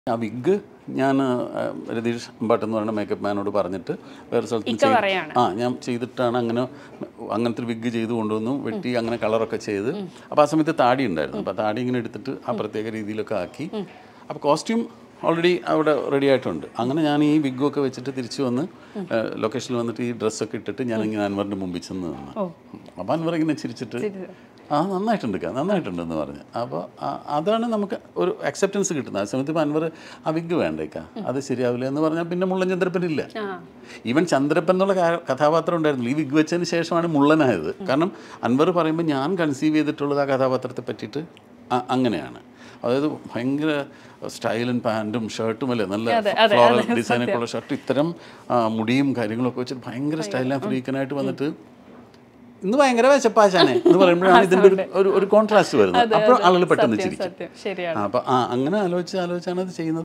ആ വിഗ് ഞാൻ രതീഷ് ഭട്ട് എന്ന് പറയുന്ന മേക്കപ്പ് മാനോട് പറഞ്ഞിട്ട് വേറെ സ്ഥലത്ത് ഇക്ക പറയാണ്. ആ ഞാൻ ചെയ്തിട്ടാണ് അങ്ങനെ അങ്ങനത്തെ ഒരു വിഗ് ചെയ്ത് കൊണ്ടുവന്നു വെട്ടി അങ്ങനെ കളറൊക്കെ ചെയ്ത് അപ്പോൾ ആ സമയത്ത് താടി ഉണ്ടായിരുന്നു അപ്പോൾ താടി ഇങ്ങനെ എടുത്തിട്ട് ആ പ്രത്യേക രീതിയിലൊക്കെ ആക്കി അപ്പോൾ കോസ്റ്റ്യൂം ഓൾറെഡി അവിടെ റെഡി ആയിട്ടുണ്ട് അങ്ങനെ ഞാൻ ഈ വിഗൊക്കെ വെച്ചിട്ട് തിരിച്ചു വന്ന് ലൊക്കേഷനിൽ വന്നിട്ട് ഈ ഡ്രസ്സൊക്കെ ഇട്ടിട്ട് ഞാൻ ഇങ്ങനെ അൻവറിൻ്റെ മുമ്പിൽ ചെന്ന് നിന്ന് അപ്പോൾ അൻവർ ഇങ്ങനെ ചിരിച്ചിട്ട് ആ നന്നായിട്ടുണ്ട് ക, നന്നായിട്ടുണ്ട് എന്ന് പറഞ്ഞു അപ്പോൾ അതാണ് നമുക്ക് ഒരു അക്സെപ്റ്റൻസ് കിട്ടുന്നത് ആ സമയത്ത് ഇപ്പോൾ അൻവർ ആ വിഗ് വേണ്ടേക്ക അത് ശരിയാവില്ല എന്ന് പറഞ്ഞാൽ പിന്നെ മുള്ളൻ ചന്ദ്രപ്പനില്ല ഈവൻ ചന്ദ്രപ്പൻ എന്നുള്ള കാ- കഥാപാത്രം ഉണ്ടായിരുന്നു ഈ വിഗ് വെച്ചതിന് ശേഷമാണ് മുള്ളനായത് കാരണം അൻവർ പറയുമ്പോൾ ഞാൻ കൺസീവ് ചെയ്തിട്ടുള്ളത് ആ കഥാപാത്രത്തെ പറ്റിയിട്ട് അ- അങ്ങനെയാണ് അതായത് ഭയങ്കര സ്റ്റൈലും പാൻറ്റും ഷർട്ടും അല്ലേ നല്ല ഫ്ലോറൽ ഡിസൈനൊക്കെ ഉള്ള ഷർട്ട് ഇത്തരം ആ, മുടിയും കാര്യങ്ങളൊക്കെ വെച്ചിട്ട് ഭയങ്കര സ്റ്റൈൽ ആൻഡ് ഫ്രീക്കനായിട്ട് വന്നിട്ട് ഇന്ന് ഭയങ്കര വിശപ്പാശാനെ എന്ന് പറയുമ്പോഴാണ് ഇതിന്റെ ഒരു ഒരു- ഒരു കോൺട്രാസ്റ്റ് വരുന്നത് അപ്പോൾ ആളുകൾ പെട്ടെന്ന് ചിരിക്കും സത്യം ശരിയാണ് ആ, അപ്പൊ ആ അങ്ങനെ ആലോചിച്ച് ആലോചിച്ചാണ് അത് ചെയ്യുന്നത്